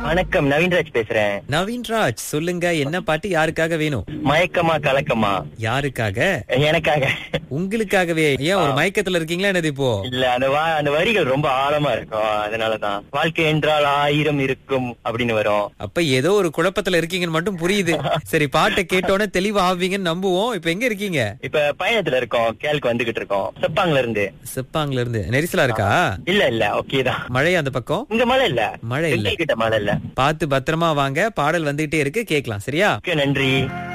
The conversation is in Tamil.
வணக்கம் நவீன்ராஜ் பேசுறேன் நவீன்ராஜ் சொல்லுங்க என்ன பாட்டு யாருக்காக வேணும் மயக்கமா கலக்கமா யாருக்காக எனக்காக உங்களுக்காகவே ஏன் ஒரு மயக்கத்துல இருக்கீங்களா என்னது இப்போ இல்ல அந்த வா அந்த வரிகள் ரொம்ப ஆழமா இருக்கும் அதனாலதான் வாழ்க்கை என்றால் ஆயிரம் இருக்கும் அப்படின்னு வரும் அப்ப ஏதோ ஒரு குழப்பத்துல இருக்கீங்கன்னு மட்டும் புரியுது சரி பாட்டை கேட்டோன்னே தெளிவா ஆவீங்கன்னு நம்புவோம் இப்ப எங்க இருக்கீங்க இப்ப பயணத்துல இருக்கோம் கேளுக்கு வந்துகிட்டு இருக்கோம் செப்பாங்கல இருந்து செப்பாங்ல இருந்து நெரிசலா இருக்கா இல்ல இல்ல ஓகே தான் மழை அந்த பக்கம் இங்க மழை இல்ல மழை இல்ல கிட்ட மழை இல்ல பார்த்து பத்திரமா வாங்க பாடல் வந்துகிட்டே இருக்கு கேக்கலாம் சரியா ஓகே நன்றி